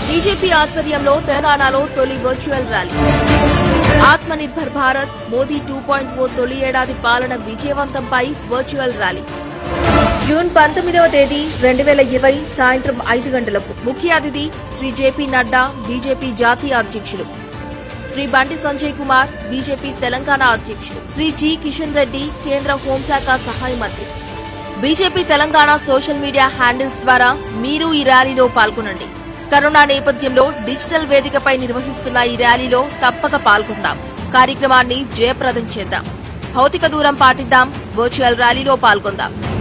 BJP ఆధ్వర్యంలో తెలంగాణలో తొలి virtual rally Atmanirbhar Bharat Modi two point O తొలి ఏడాది పాలన విజయవంతంపై వర్చువల్ ర్యాలీ జూన్ పంతొమ్మిదవ తేదీ రెండు వేల ఇరవై సాయంత్రం ఐదు గంటలకు ముఖ్య అతిథి శ్రీ జేపీ నడ్డా బీజేపీ జాతీయ అధ్యక్షులు శ్రీ బండి సంజయ్ కుమార్ బీజేపీ తెలంగాణ అధ్యక్షులు శ్రీ జి కిషన్ రెడ్డి కేంద్ర హోంశాఖ సహాయ మంత్రి BJP Telangana social media handles ద్వారా మీరు ఈ ర్యాలీలో పాల్గొనండి కరోనా నేపథ్యంలో డిజిటల్ వేదికపై నిర్వహిస్తున్న ఈ ర్యాలీలో తప్పక పాల్గొందాం కార్యక్రమాన్ని జయప్రదం చేద్దాం భౌతిక దూరం పాటిద్దాం వర్చువల్ ర్యాలీలో పాల్గొందాం